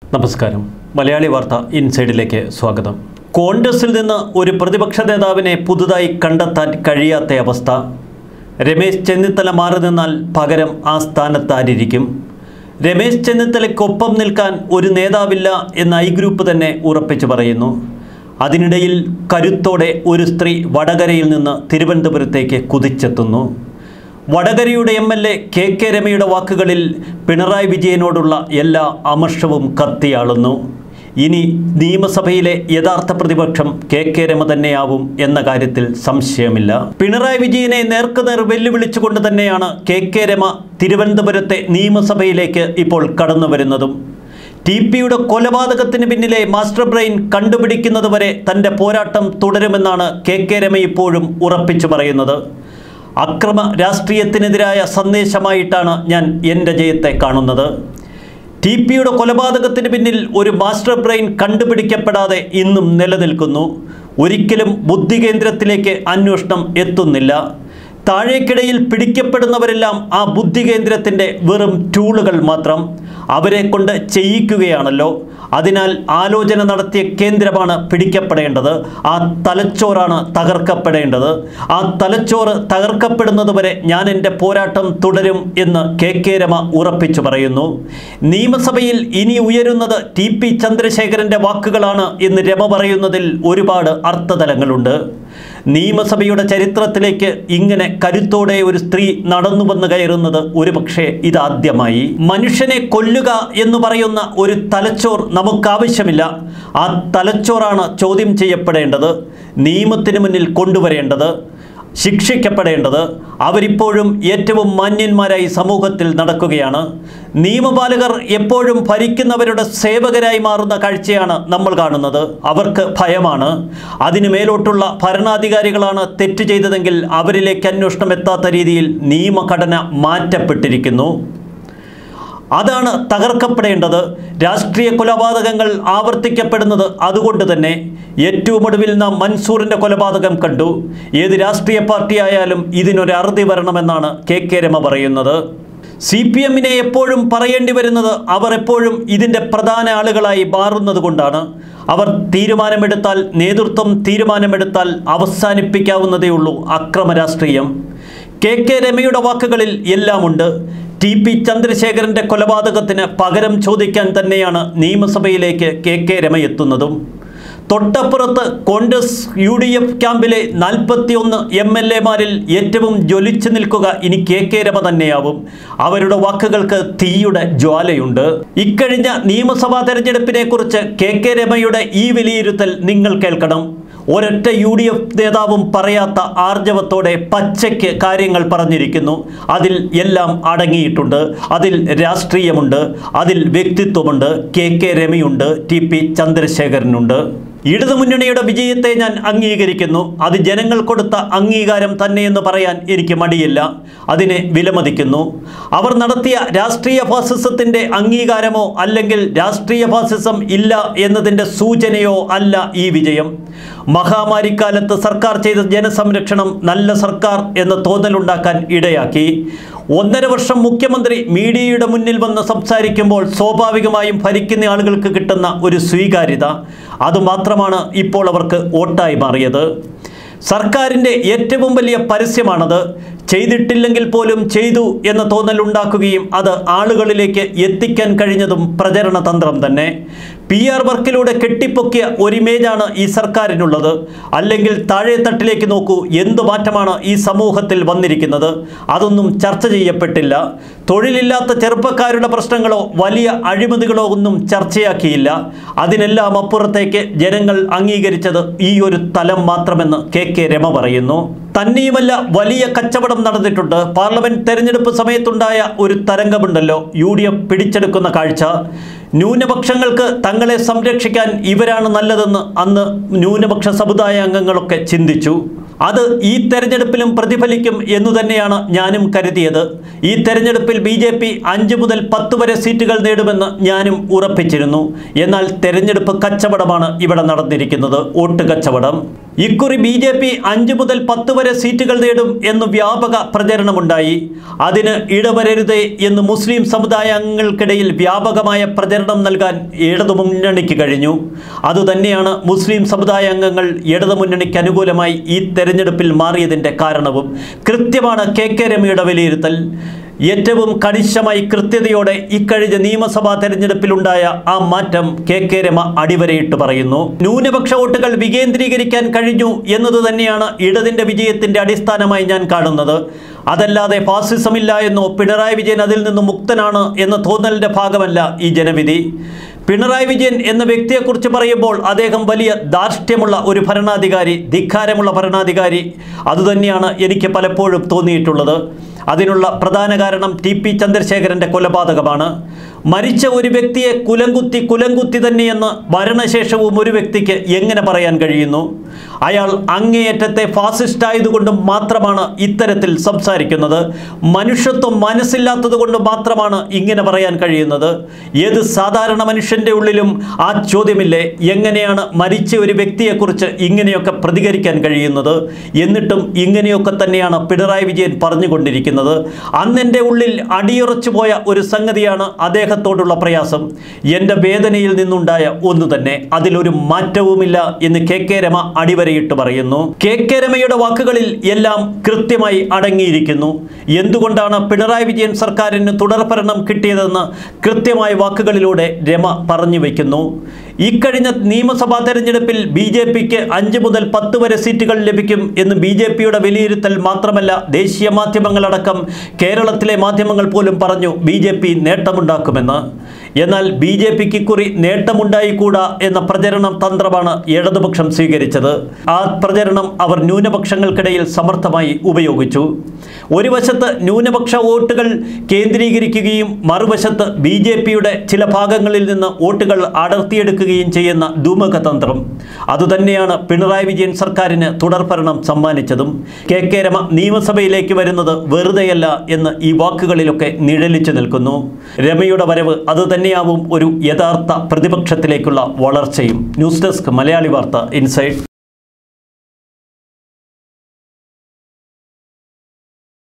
നമസ്കാരം മലയാളി വാർത്ത ഇൻസൈഡിലേക്ക് സ്വാഗതം കോൺഗ്രസിൽ നിന്ന് ഒരു പ്രതിപക്ഷ നേതാവിനെ പുതുതായി കണ്ടെത്താൻ കഴിയാത്ത അവസ്ഥ രമേശ് ചെന്നിത്തല മാറി നിന്നാൽ പകരം ആ സ്ഥാനത്താരിരിക്കും രമേശ് ചെന്നിത്തലയ്ക്കൊപ്പം നിൽക്കാൻ ഒരു നേതാവില്ല എന്ന് ഐ ഗ്രൂപ്പ് തന്നെ ഉറപ്പിച്ചു പറയുന്നു അതിനിടയിൽ കരുത്തോടെ ഒരു സ്ത്രീ വടകരയിൽ നിന്ന് തിരുവനന്തപുരത്തേക്ക് കുതിച്ചെത്തുന്നു വടകരയുടെ M L A K K രമയുടെ വാക്കുകളിൽ പിണറായി വിജയനോടുള്ള എല്ലാ അമർഷവും കത്തിയാളുന്നു ഇനി നിയമസഭയിലെ യഥാർത്ഥ പ്രതിപക്ഷം കെ കെ രമ തന്നെയാവും എന്ന കാര്യത്തിൽ സംശയമില്ല പിണറായി വിജയനെ നേർക്കുനേർ വെല്ലുവിളിച്ചുകൊണ്ട് തന്നെയാണ് കെ കെ രമ തിരുവനന്തപുരത്തെ നിയമസഭയിലേക്ക് ഇപ്പോൾ കടന്നു വരുന്നതും ടി പിയുടെ കൊലപാതകത്തിന് പിന്നിലെ മാസ്റ്റർ ബ്രെയിൻ കണ്ടുപിടിക്കുന്നതുവരെ തൻ്റെ പോരാട്ടം തുടരുമെന്നാണ് കെ കെ രമ ഇപ്പോഴും ഉറപ്പിച്ചു പറയുന്നത് അക്രമ രാഷ്ട്രീയത്തിനെതിരായ സന്ദേശമായിട്ടാണ് ഞാൻ എൻ്റെ ജയത്തെ കാണുന്നത് ടി പിയുടെ കൊലപാതകത്തിന് പിന്നിൽ ഒരു മാസ്റ്റർ ബ്രെയിൻ കണ്ടുപിടിക്കപ്പെടാതെ ഇന്നും നിലനിൽക്കുന്നു ഒരിക്കലും ബുദ്ധികേന്ദ്രത്തിലേക്ക് അന്വേഷണം എത്തുന്നില്ല താഴേക്കിടയിൽ പിടിക്കപ്പെടുന്നവരെല്ലാം ആ ബുദ്ധികേന്ദ്രത്തിൻ്റെ വെറും ടൂളുകൾ മാത്രം അവരെ കൊണ്ട് ചെയ്യിക്കുകയാണല്ലോ അതിനാൽ ആലോചന നടത്തിയ കേന്ദ്രമാണ് പിടിക്കപ്പെടേണ്ടത് ആ തലച്ചോറാണ് തകർക്കപ്പെടേണ്ടത് ആ തലച്ചോറ് തകർക്കപ്പെടുന്നതുവരെ ഞാൻ എൻ്റെ പോരാട്ടം തുടരും എന്ന് കെ കെ രമ ഉറപ്പിച്ചു പറയുന്നു നിയമസഭയിൽ ഇനി ഉയരുന്നത് ടി പി ചന്ദ്രശേഖരൻ്റെ വാക്കുകളാണ് എന്ന് രമ പറയുന്നതിൽ ഒരുപാട് അർത്ഥതലങ്ങളുണ്ട് നിയമസഭയുടെ ചരിത്രത്തിലേക്ക് ഇങ്ങനെ കരുത്തോടെ ഒരു സ്ത്രീ നടന്നു വന്ന് കയറുന്നത് ഒരുപക്ഷെ ഇതാദ്യമായി മനുഷ്യനെ കൊല്ലുക എന്ന് പറയുന്ന ഒരു തലച്ചോർ നമുക്കാവശ്യമില്ല ആ തലച്ചോറാണ് ചോദ്യം ചെയ്യപ്പെടേണ്ടത് നിയമത്തിന് മുന്നിൽ കൊണ്ടുവരേണ്ടത് ശിക്ഷിക്കപ്പെടേണ്ടത് അവരിപ്പോഴും ഏറ്റവും മാന്യന്മാരായി സമൂഹത്തിൽ നടക്കുകയാണ് നിയമപാലകർ എപ്പോഴും ഭരിക്കുന്നവരുടെ സേവകരായി മാറുന്ന കാഴ്ചയാണ് നമ്മൾ കാണുന്നത് അവർക്ക് ഭയമാണ് അതിനു മേലോട്ടുള്ള ഭരണാധികാരികളാണ് തെറ്റ് ചെയ്തതെങ്കിൽ അവരിലേക്ക് അന്വേഷണം എത്താത്ത രീതിയിൽ നിയമഘടന മാറ്റപ്പെട്ടിരിക്കുന്നു അതാണ് തകർക്കപ്പെടേണ്ടത് രാഷ്ട്രീയ കൊലപാതകങ്ങൾ ആവർത്തിക്കപ്പെടുന്നത് അതുകൊണ്ട് തന്നെ ഏറ്റവും ഒടുവിൽ നാം മൻസൂറിൻ്റെ കൊലപാതകം കണ്ടു ഏത് രാഷ്ട്രീയ പാർട്ടിയായാലും ഇതിനൊരു അറുതി വരണമെന്നാണ് കെ കെ രമ പറയുന്നത് സി പി എമ്മിനെ എപ്പോഴും പറയേണ്ടി വരുന്നത് അവർ എപ്പോഴും ഇതിൻ്റെ പ്രധാന ആളുകളായി മാറുന്നത് കൊണ്ടാണ് അവർ തീരുമാനമെടുത്താൽ നേതൃത്വം തീരുമാനമെടുത്താൽ അവസാനിപ്പിക്കാവുന്നതേ ഉള്ളൂ അക്രമ രാഷ്ട്രീയം കെ കെ രമയുടെ വാക്കുകളിൽ എല്ലാമുണ്ട് ടി പി ചന്ദ്രശേഖരൻ്റെ കൊലപാതകത്തിന് പകരം ചോദിക്കാൻ തന്നെയാണ് നിയമസഭയിലേക്ക് കെ കെ രമ എത്തുന്നതും തൊട്ടപ്പുറത്ത് കോൺഗ്രസ് യു ഡി എഫ് ക്യാമ്പിലെ നാൽപ്പത്തിയൊന്ന് എം എൽ എമാരിൽ ഏറ്റവും ജ്വലിച്ചു നിൽക്കുക ഇനി കെ കെ രമ തന്നെയാവും അവരുടെ വാക്കുകൾക്ക് തീയുടെ ജ്വാലയുണ്ട് ഇക്കഴിഞ്ഞ നിയമസഭാ തെരഞ്ഞെടുപ്പിനെ കുറിച്ച് കെ കെ രമയുടെ ഈ വിലയിരുത്തൽ നിങ്ങൾ കേൾക്കണം ഒരൊറ്റ യു ഡി എഫ് നേതാവും പറയാത്ത ആർജവത്തോടെ പച്ചയ്ക്ക് കാര്യങ്ങൾ പറഞ്ഞിരിക്കുന്നു അതിൽ എല്ലാം അടങ്ങിയിട്ടുണ്ട് അതിൽ രാഷ്ട്രീയമുണ്ട് അതിൽ വ്യക്തിത്വമുണ്ട് കെ കെ രമയുണ്ട് ടി പി ചന്ദ്രശേഖരനുണ്ട് ഇടതുമുന്നണിയുടെ വിജയത്തെ ഞാൻ അംഗീകരിക്കുന്നു അത് ജനങ്ങൾ കൊടുത്ത അംഗീകാരം തന്നെയെന്ന് പറയാൻ എനിക്ക് മടിയില്ല അതിനെ വിലമതിക്കുന്നു അവർ നടത്തിയ രാഷ്ട്രീയ ഫാസിസത്തിൻ്റെ അംഗീകാരമോ അല്ലെങ്കിൽ രാഷ്ട്രീയ ഫാസിസം ഇല്ല എന്നതിൻ്റെ സൂചനയോ അല്ല ഈ വിജയം മഹാമാരിക്കാലത്ത് സർക്കാർ ചെയ്ത ജനസംരക്ഷണം നല്ല സർക്കാർ എന്ന തോന്നലുണ്ടാക്കാൻ ഇടയാക്കി ഒന്നര വർഷം മുഖ്യമന്ത്രി മീഡിയയുടെ മുന്നിൽ വന്ന് സംസാരിക്കുമ്പോൾ സ്വാഭാവികമായും ഭരിക്കുന്ന ആളുകൾക്ക് കിട്ടുന്ന ഒരു സ്വീകാര്യത അതുമാത്രമാണ് ഇപ്പോൾ അവർക്ക് വോട്ടായി മാറിയത് സർക്കാരിൻ്റെ ഏറ്റവും വലിയ പരസ്യമാണത് ചെയ്തിട്ടില്ലെങ്കിൽ പോലും ചെയ്തു എന്ന തോന്നലുണ്ടാക്കുകയും അത് ആളുകളിലേക്ക് എത്തിക്കാൻ കഴിഞ്ഞതും പ്രചരണ തന്ത്രം തന്നെ പി ആർ വർക്കിലൂടെ കെട്ടിപ്പൊക്കിയ ഒരു ഇമേജാണ് ഈ സർക്കാരിനുള്ളത് അല്ലെങ്കിൽ താഴെത്തട്ടിലേക്ക് നോക്കൂ എന്തു മാറ്റമാണ് ഈ സമൂഹത്തിൽ വന്നിരിക്കുന്നത് അതൊന്നും ചർച്ച ചെയ്യപ്പെട്ടില്ല തൊഴിലില്ലാത്ത ചെറുപ്പക്കാരുടെ പ്രശ്നങ്ങളോ വലിയ അഴിമതികളോ ഒന്നും ചർച്ചയാക്കിയില്ല അതിനെല്ലാം അപ്പുറത്തേക്ക് ജനങ്ങൾ അംഗീകരിച്ചത് ഈ ഒരു തലം മാത്രമെന്ന് കെ കെ രമ പറയുന്നു തന്നെയുമല്ല വലിയ കച്ചവടം നടന്നിട്ടുണ്ട് പാർലമെന്റ് തെരഞ്ഞെടുപ്പ് സമയത്തുണ്ടായ ഒരു തരംഗമുണ്ടല്ലോ യു ഡി എഫ് പിടിച്ചെടുക്കുന്ന കാഴ്ച ന്യൂനപക്ഷങ്ങൾക്ക് തങ്ങളെ സംരക്ഷിക്കാൻ ഇവരാണ് നല്ലതെന്ന് അന്ന് ന്യൂനപക്ഷ സമുദായ അംഗങ്ങളൊക്കെ ചിന്തിച്ചു അത് ഈ തെരഞ്ഞെടുപ്പിലും പ്രതിഫലിക്കും എന്നു തന്നെയാണ് ഞാനും കരുതിയത് ഈ തെരഞ്ഞെടുപ്പിൽ ബി ജെ പി അഞ്ച് മുതൽ പത്ത് വരെ സീറ്റുകൾ നേടുമെന്ന് ഞാനും ഉറപ്പിച്ചിരുന്നു എന്നാൽ തെരഞ്ഞെടുപ്പ് കച്ചവടമാണ് ഇവിടെ നടന്നിരിക്കുന്നത് വോട്ട് കച്ചവടം ഇക്കുറി ബി ജെ പി അഞ്ച് മുതൽ പത്ത് വരെ സീറ്റുകൾ നേടും എന്ന് വ്യാപക പ്രചരണമുണ്ടായി അതിന് ഇടവരരുതേ എന്ന് മുസ്ലിം സമുദായ അംഗങ്ങൾക്കിടയിൽ വ്യാപകമായ പ്രചരണം നൽകാൻ ഇടതുമുന്നണിക്ക് കഴിഞ്ഞു അതുതന്നെയാണ് മുസ്ലിം സമുദായ അംഗങ്ങൾ ഇടതുമുന്നണിക്ക് അനുകൂലമായി ഈ തെരഞ്ഞെടുപ്പിൽ മാറിയതിൻ്റെ കാരണവും കൃത്യമാണ് കെ കെ രമയുടെ വിലയിരുത്തൽ ഏറ്റവും കണിശമായി കൃത്യതയോടെ ഇക്കഴിഞ്ഞ നിയമസഭാ തെരഞ്ഞെടുപ്പിലുണ്ടായ ആ മാറ്റം കെ കെ രമ അടിവരയിട്ട് പറയുന്നു ന്യൂനപക്ഷ വോട്ടുകൾ വികേന്ദ്രീകരിക്കാൻ കഴിഞ്ഞു എന്നത് തന്നെയാണ് ഇടതിൻ്റെ വിജയത്തിൻ്റെ അടിസ്ഥാനമായി ഞാൻ കാണുന്നത് അതല്ലാതെ ഫാസിസമില്ല എന്നോ പിണറായി വിജയൻ അതിൽ നിന്ന് മുക്തനാണ് എന്ന തോന്നലിൻ്റെ ഭാഗമല്ല ഈ ജനവിധി പിണറായി വിജയൻ എന്ന വ്യക്തിയെക്കുറിച്ച് പറയുമ്പോൾ അദ്ദേഹം വലിയ ധാർഷ്ട്യമുള്ള ഒരു ഭരണാധികാരി ധിക്കാരമുള്ള ഭരണാധികാരി അതുതന്നെയാണ് എനിക്ക് പലപ്പോഴും തോന്നിയിട്ടുള്ളത് അതിനുള്ള പ്രധാന കാരണം ടി പി ചന്ദ്രശേഖരൻ്റെ കൊലപാതകമാണ് മരിച്ച ഒരു വ്യക്തിയെ കുലംകുത്തി കുലംകുത്തി തന്നെയെന്ന് മരണശേഷവും ഒരു വ്യക്തിക്ക് എങ്ങനെ പറയാൻ കഴിയുന്നു അയാൾ അങ്ങേയറ്റത്തെ ഫാസിസ്റ്റ് ആയതുകൊണ്ട് മാത്രമാണ് ഇത്തരത്തിൽ സംസാരിക്കുന്നത് മനുഷ്യത്വം മനസ്സില്ലാത്തത് കൊണ്ട് മാത്രമാണ് ഇങ്ങനെ പറയാൻ കഴിയുന്നത് ഏത് സാധാരണ മനുഷ്യൻ്റെ ഉള്ളിലും ആ ചോദ്യമില്ലേ എങ്ങനെയാണ് മരിച്ച ഒരു വ്യക്തിയെക്കുറിച്ച് ഇങ്ങനെയൊക്കെ പ്രതികരിക്കാൻ കഴിയുന്നത് എന്നിട്ടും ഇങ്ങനെയൊക്കെ തന്നെയാണ് പിണറായി വിജയൻ പറഞ്ഞുകൊണ്ടിരിക്കുന്നത് അന്നെൻ്റെ ഉള്ളിൽ അടിയുറച്ചു പോയ ഒരു സംഗതിയാണ് അദ്ദേഹത്തോടുള്ള പ്രയാസം എൻ്റെ വേദനയിൽ നിന്നുണ്ടായ ഒന്ന് തന്നെ അതിലൊരു മാറ്റവുമില്ല എന്ന് കെ കെ രമ അടിവരയിട്ട് പറയുന്നു കെ കെ രമയുടെ വാക്കുകളിൽ എല്ലാം കൃത്യമായി അടങ്ങിയിരിക്കുന്നു എന്തുകൊണ്ടാണ് പിണറായി വിജയൻ സർക്കാരിന് തുടർഭരണം കിട്ടിയതെന്ന് കൃത്യമായ വാക്കുകളിലൂടെ രമ പറഞ്ഞു വയ്ക്കുന്നു ഇക്കഴിഞ്ഞ നിയമസഭാ തെരഞ്ഞെടുപ്പിൽ ബി ജെ പിക്ക് അഞ്ച് മുതൽ പത്ത് വരെ സീറ്റുകൾ ലഭിക്കും എന്ന് ബി ജെ പിയുടെ വിലയിരുത്തൽ മാത്രമല്ല ദേശീയ മാധ്യമങ്ങളടക്കം കേരളത്തിലെ മാധ്യമങ്ങൾ പോലും പറഞ്ഞു ബി ജെ പി നേട്ടമുണ്ടാക്കുമെന്ന് എന്നാൽ ബി ജെ പിക്ക് ഇക്കുറി നേട്ടമുണ്ടായിക്കൂടാ എന്ന പ്രചരണം തന്ത്രമാണ് ഇടതുപക്ഷം സ്വീകരിച്ചത് ആ പ്രചരണം അവർ ന്യൂനപക്ഷങ്ങൾക്കിടയിൽ സമർത്ഥമായി ഉപയോഗിച്ചു ഒരു വശത്ത് ന്യൂനപക്ഷ വോട്ടുകൾ കേന്ദ്രീകരിക്കുകയും മറുവശത്ത് ബി ജെ പിയുടെ ചില ഭാഗങ്ങളിൽ നിന്ന് വോട്ടുകൾ അടർത്തിയെടുക്കുകയും ചെയ്യുന്ന ദുമുഖ തന്ത്രം അതുതന്നെയാണ് പിണറായി വിജയൻ സർക്കാരിന് തുടർഭരണം സമ്മാനിച്ചതും കെ കെ രമ നിയമസഭയിലേക്ക് വരുന്നത് വെറുതെയല്ല എന്ന് ഈ വാക്കുകളിലൊക്കെ നിഴലിച്ചു നിൽക്കുന്നു രമയുടെ വരവ് അതുതന്നെയാവും ഒരു യഥാർത്ഥ പ്രതിപക്ഷത്തിലേക്കുള്ള വളർച്ചയും ന്യൂസ് ഡെസ്ക് മലയാളി വാർത്ത ഇൻസൈഡ്